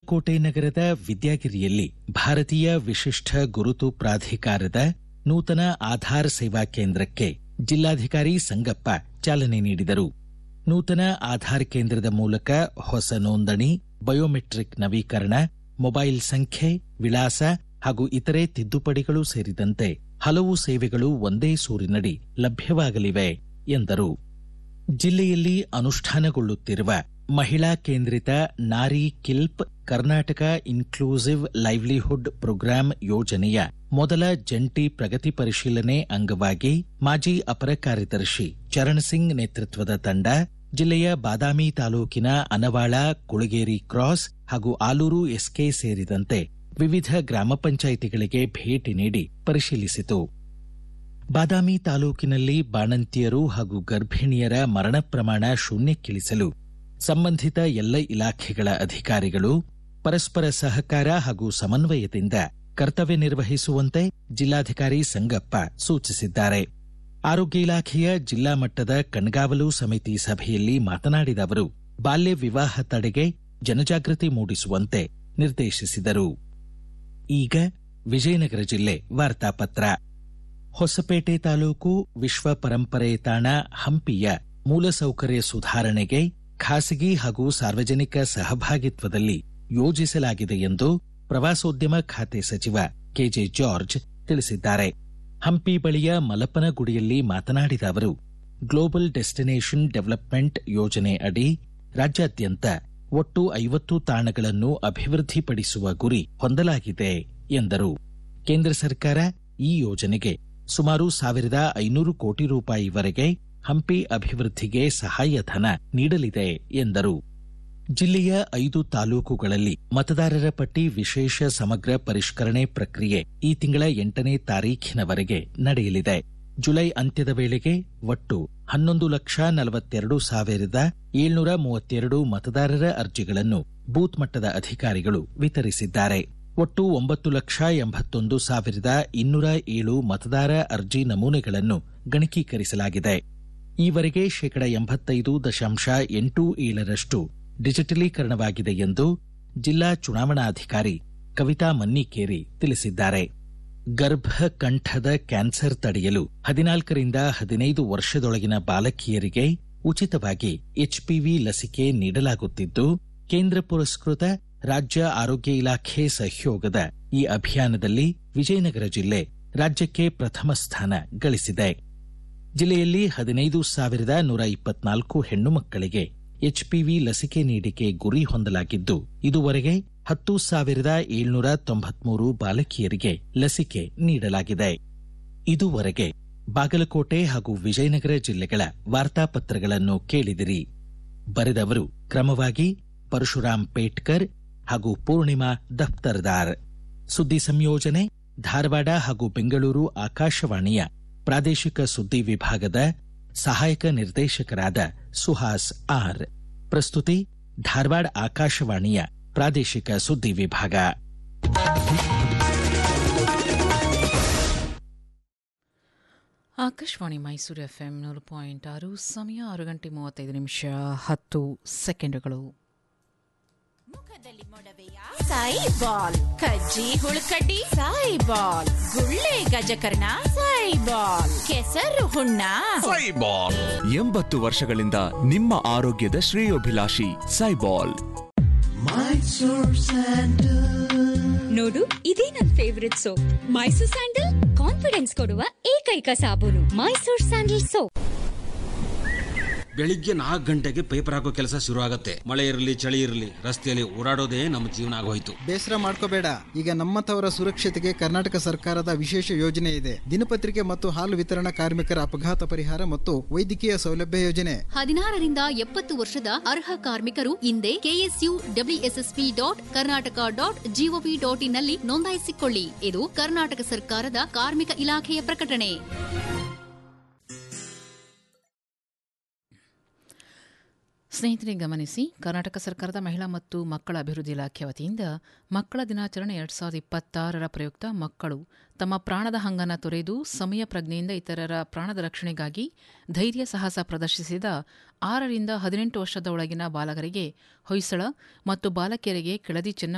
ಬಾಗಲಕೋಟೆ ನಗರದ ವಿದ್ಯಾಗಿರಿಯಲ್ಲಿ ಭಾರತೀಯ ವಿಶಿಷ್ಟ ಗುರುತು ಪ್ರಾಧಿಕಾರದ ನೂತನ ಆಧಾರ್ ಸೇವಾ ಕೇಂದ್ರಕ್ಕೆ ಜಿಲ್ಲಾಧಿಕಾರಿ ಸಂಗಪ್ಪ ಚಾಲನೆ ನೀಡಿದರು ನೂತನ ಆಧಾರ್ ಕೇಂದ್ರದ ಮೂಲಕ ಹೊಸ ನೋಂದಣಿ ಬಯೋಮೆಟ್ರಿಕ್ ನವೀಕರಣ ಮೊಬೈಲ್ ಸಂಖ್ಯೆ ವಿಳಾಸ ಹಾಗೂ ಇತರೆ ತಿದ್ದುಪಡಿಗಳು ಸೇರಿದಂತೆ ಹಲವು ಸೇವೆಗಳು ಒಂದೇ ಸೂರಿನಡಿ ಲಭ್ಯವಾಗಲಿವೆ ಎಂದರು ಜಿಲ್ಲೆಯಲ್ಲಿ ಅನುಷ್ಠಾನಗೊಳ್ಳುತ್ತಿರುವ ಮಹಿಳಾ ಕೇಂದ್ರಿತ Nari KILP Karnataka inclusive livelihood program ಯೋಜನೆಯ ಮೊದಲ ಜಂಟಿ ಪ್ರಗತಿ ಪರಿಶೀಲನೆ ಅಂಗವಾಗಿ ಮಾಜಿ ಅಪರ ಕಾರ್ಯದರ್ಶಿ ಚರಣ್ ಸಿಂಗ್ ನೇತೃತ್ವದ ತಂಡ ಜಿಲ್ಲೆಯ ಬಾದಾಮಿ ತಾಲೂಕಿನ ಅನವಾಳ ಕುಳಗೇರಿ ಕ್ರಾಸ್ ಹಾಗೂ ಆಲೂರು ಎಸ್ಕೆ ಸೇರಿದಂತೆ ವಿವಿಧ ಗ್ರಾಮ ಪಂಚಾಯಿತಿಗಳಿಗೆ ಭೇಟಿ ನೀಡಿ ಪರಿಶೀಲಿಸಿತು ಬಾದಾಮಿ ತಾಲೂಕಿನಲ್ಲಿ ಬಾಣಂತಿಯರು ಹಾಗೂ ಗರ್ಭಿಣಿಯರ ಮರಣ ಪ್ರಮಾಣ ಶೂನ್ಯಕ್ಕಿಳಿಸಲು ಸಂಬಂಧಿತ ಎಲ್ಲ ಇಲಾಖೆಗಳ ಅಧಿಕಾರಿಗಳು ಪರಸ್ಪರ ಸಹಕಾರ ಹಾಗೂ ಸಮನ್ವಯದಿಂದ ಕರ್ತವ್ಯ ನಿರ್ವಹಿಸುವಂತೆ ಜಿಲ್ಲಾಧಿಕಾರಿ ಸಂಗಪ್ಪ ಸೂಚಿಸಿದ್ದಾರೆ ಆರೋಗ್ಯ ಇಲಾಖೆಯ ಜಿಲ್ಲಾ ಮಟ್ಟದ ಕಣ್ಗಾವಲು ಸಮಿತಿ ಸಭೆಯಲ್ಲಿ ಮಾತನಾಡಿದ ಅವರು ಬಾಲ್ಯ ವಿವಾಹ ತಡೆಗೆ ಜನಜಾಗೃತಿ ಮೂಡಿಸುವಂತೆ ನಿರ್ದೇಶಿಸಿದರು ಈಗ ವಿಜಯನಗರ ಜಿಲ್ಲೆ ವಾರ್ತಾಪತ್ರ ಹೊಸಪೇಟೆ ತಾಲೂಕು ವಿಶ್ವ ಪರಂಪರೆ ತಾಣ ಹಂಪಿಯ ಮೂಲಸೌಕರ್ಯ ಸುಧಾರಣೆಗೆ ಖಾಸಗಿ ಹಾಗೂ ಸಾರ್ವಜನಿಕ ಸಹಭಾಗಿತ್ವದಲ್ಲಿ ಯೋಜಿಸಲಾಗಿದೆ ಎಂದು ಪ್ರವಾಸೋದ್ಯಮ ಖಾತೆ ಸಚಿವ ಕೆಜೆ ಜಾರ್ಜ್ ತಿಳಿಸಿದ್ದಾರೆ ಹಂಪಿ ಬಳಿಯ ಮಲಪನಗುಡಿಯಲ್ಲಿ ಮಾತನಾಡಿದ ಅವರು ಗ್ಲೋಬಲ್ ಡೆಸ್ಟಿನೇಷನ್ ಡೆವಲಪ್ಮೆಂಟ್ ಯೋಜನೆ ಅಡಿ ರಾಜ್ಯಾದ್ಯಂತ ಒಟ್ಟು ಐವತ್ತು ತಾಣಗಳನ್ನು ಅಭಿವೃದ್ಧಿಪಡಿಸುವ ಗುರಿ ಹೊಂದಲಾಗಿದೆ ಎಂದರು ಕೇಂದ್ರ ಸರ್ಕಾರ ಈ ಯೋಜನೆಗೆ ಸುಮಾರು ಸಾವಿರದ ಐನೂರು ಕೋಟಿ ರೂಪಾಯಿವರೆಗೆ ಹಂಪಿ ಅಭಿವೃದ್ಧಿಗೆ ಸಹಾಯಧನ ನೀಡಲಿದೆ ಎಂದರು ಜಿಲ್ಲೆಯ ಐದು ತಾಲೂಕುಗಳಲ್ಲಿ ಮತದಾರರ ಪಟ್ಟಿ ವಿಶೇಷ ಸಮಗ್ರ ಪರಿಷ್ಕರಣೆ ಪ್ರಕ್ರಿಯೆ ಈ ತಿಂಗಳ ಎಂಟನೇ ತಾರೀಖಿನವರೆಗೆ ನಡೆಯಲಿದೆ ಜುಲೈ ಅಂತ್ಯದ ವೇಳೆಗೆ ಒಟ್ಟು ಹನ್ನೊಂದು ಲಕ್ಷ ನಲವತ್ತೆರಡು ಸಾವಿರದ ಏಳ್ನೂರ ಮೂವತ್ತೆರಡು ಮತದಾರರ ಅರ್ಜಿಗಳನ್ನು ಬೂತ್ ಮಟ್ಟದ ಅಧಿಕಾರಿಗಳು ವಿತರಿಸಿದ್ದಾರೆ ಒಟ್ಟು ಒಂಬತ್ತು ಲಕ್ಷ ಎಂಬತ್ತೊಂದು ಸಾವಿರದ ಇನ್ನೂರ ಏಳು ಮತದಾರ ಅರ್ಜಿ ನಮೂನೆಗಳನ್ನು ಗಣಕೀಕರಿಸಲಾಗಿದೆ ಈವರೆಗೆ ಶೇಕಡ ಎಂಬತ್ತೈದು ದಶಾಂಶ ಎಂಟು ಏಳರಷ್ಟು ಡಿಜಿಟಲೀಕರಣವಾಗಿದೆ ಎಂದು ಜಿಲ್ಲಾ ಚುನಾವಣಾಧಿಕಾರಿ ಕವಿತಾ ಮನ್ನಿಕೇರಿ ತಿಳಿಸಿದ್ದಾರೆ ಗರ್ಭಕಂಠದ ಕ್ಯಾನ್ಸರ್ ತಡೆಯಲು ಹದಿನಾಲ್ಕರಿಂದ ಹದಿನೈದು ವರ್ಷದೊಳಗಿನ ಬಾಲಕಿಯರಿಗೆ ಉಚಿತವಾಗಿ ಎಚ್ಪಿವಿ ಲಸಿಕೆ ನೀಡಲಾಗುತ್ತಿದ್ದು ಕೇಂದ್ರ ಪುರಸ್ಕೃತ ರಾಜ್ಯ ಆರೋಗ್ಯ ಇಲಾಖೆ ಸಹಯೋಗದ ಈ ಅಭಿಯಾನದಲ್ಲಿ ವಿಜಯನಗರ ಜಿಲ್ಲೆ ರಾಜ್ಯಕ್ಕೆ ಪ್ರಥಮ ಸ್ಥಾನ ಗಳಿಸಿದೆ ಜಿಲ್ಲೆಯಲ್ಲಿ ಹದಿನೈದು ಸಾವಿರದ ನೂರ ಇಪ್ಪತ್ನಾಲ್ಕು ಹೆಣ್ಣು ಮಕ್ಕಳಿಗೆ ಎಚ್ಪಿವಿ ಲಸಿಕೆ ನೀಡಿಕೆ ಗುರಿ ಹೊಂದಲಾಗಿದ್ದು ಇದುವರೆಗೆ ಹತ್ತು ಸಾವಿರದ ಏಳ್ನೂರ ತೊಂಬತ್ಮೂರು ಬಾಲಕಿಯರಿಗೆ ಲಸಿಕೆ ನೀಡಲಾಗಿದೆ ಇದುವರೆಗೆ ಬಾಗಲಕೋಟೆ ಹಾಗೂ ವಿಜಯನಗರ ಜಿಲ್ಲೆಗಳ ವಾರ್ತಾಪತ್ರಗಳನ್ನು ಕೇಳಿದಿರಿ ಬರೆದವರು ಕ್ರಮವಾಗಿ ಪರಶುರಾಮ್ ಪೇಟ್ಕರ್ ಹಾಗೂ ಪೂರ್ಣಿಮಾ ದಫ್ತರ್ದಾರ್ ಸುದ್ದಿ ಸಂಯೋಜನೆ ಧಾರವಾಡ ಹಾಗೂ ಬೆಂಗಳೂರು ಆಕಾಶವಾಣಿಯ ಪ್ರಾದೇಶಿಕ ಸುದ್ದಿ ವಿಭಾಗದ ಸಹಾಯಕ ನಿರ್ದೇಶಕರಾದ ಸುಹಾಸ್ ಆರ್ ಪ್ರಸ್ತುತಿ ಧಾರವಾಡ ಆಕಾಶವಾಣಿಯ ಪ್ರಾದೇಶಿಕ ಸುದ್ದಿ ವಿಭಾಗ ಆಕಾಶವಾಣಿ ಮೈಸೂರು ಎಫ್ಎಂ ನೂರು ಪಾಯಿಂಟ್ ಆರು ಸಮಯ ಆರು ಗಂಟೆ ಮೂವತ್ತೈದು ನಿಮಿಷ ಹತ್ತು ಸೆಕೆಂಡುಗಳು ಮುಖದಲ್ಲಿ ಮೊಡವೆಯ ಸಾಯಿ ಬಾಲ್ ಕಜ್ಜಿ ಹುಳುಕಡ್ಡಿ ಸಾಯಿ ಬಾಲ್ ಗುಳ್ಳೆ ಗಜಕರ್ಣ ಸಾಯಿ ಬಾಲ್ ಕೆಸರು ಹುಣ್ಣ ಸೈಬಾಲ್ ಎಂಬತ್ತು ವರ್ಷಗಳಿಂದ ನಿಮ್ಮ ಆರೋಗ್ಯದ ಶ್ರೇಯೋಭಿಲಾಷಿ ಸೈಬಾಲ್ ನೋಡು ಇದೇ ನನ್ favourite soap Mysore sandal confidence ಕೊಡುವ ಏಕೈಕ ಸಾಬೂನು ಮೈಸೂರ್ ಸ್ಯಾಂಡಲ್ ಸೋಪ್ ಬೆಳಿಗ್ಗೆ ನಾಲ್ಕು ಗಂಟೆಗೆ ಪೇಪರ್ ಹಾಕೋ ಕೆಲಸ ಶುರು ಆಗತ್ತೆ ಮಳೆ ಇರಲಿ ಚಳಿ ಇರಲಿ ರಸ್ತೆಯಲ್ಲಿ ಓಡಾಡೋದೇ ನಮ್ಮ ಜೀವನ ಆಗೋಯ್ತು ಬೇಸರ ಮಾಡ್ಕೋಬೇಡ ಈಗ ನಮ್ಮಂಥವರ ಸುರಕ್ಷತೆಗೆ ಕರ್ನಾಟಕ ಸರ್ಕಾರದ ವಿಶೇಷ ಯೋಜನೆ ಇದೆ ದಿನಪತ್ರಿಕೆ ಮತ್ತು ಹಾಲು ವಿತರಣಾ ಕಾರ್ಮಿಕರ ಅಪಘಾತ ಪರಿಹಾರ ಮತ್ತು ವೈದ್ಯಕೀಯ ಸೌಲಭ್ಯ ಯೋಜನೆ ಹದಿನಾರರಿಂದ ಎಪ್ಪತ್ತು ವರ್ಷದ ಅರ್ಹ ಕಾರ್ಮಿಕರು ಇಂದೇ KSU WSSP dot Karnataka dot GOV dot ಇನ್ನಲ್ಲಿ ನೋಂದಾಯಿಸಿಕೊಳ್ಳಿ ಇದು ಕರ್ನಾಟಕ ಸರ್ಕಾರದ ಕಾರ್ಮಿಕ ಇಲಾಖೆಯ ಪ್ರಕಟಣೆ ಸ್ನೇಹಿತರೆ ಗಮನಿಸಿ ಕರ್ನಾಟಕ ಸರ್ಕಾರದ ಮಹಿಳಾ ಮತ್ತು ಮಕ್ಕಳ ಅಭಿವೃದ್ಧಿ ಇಲಾಖೆ ವತಿಯಿಂದ ಮಕ್ಕಳ ದಿನಾಚರಣೆ ಎರಡು ಸಾವಿರದ ಇಪ್ಪತ್ತಾರರ ಪ್ರಯುಕ್ತ ಮಕ್ಕಳು ತಮ್ಮ ಪ್ರಾಣದ ಹಂಗನ್ನು ತೊರೆದು ಸಮಯ ಪ್ರಜ್ಞೆಯಿಂದ ಇತರರ ಪ್ರಾಣದ ರಕ್ಷಣೆಗಾಗಿ ಧೈರ್ಯ ಸಾಹಸ ಪ್ರದರ್ಶಿಸಿದ ಆರರಿಂದ ಹದಿನೆಂಟು ವರ್ಷದ ಒಳಗಿನ ಬಾಲಕರಿಗೆ ಹೊಯ್ಸಳ ಮತ್ತು ಬಾಲಕಿಯರಿಗೆ ಕೆಳದಿ ಚೆನ್ನ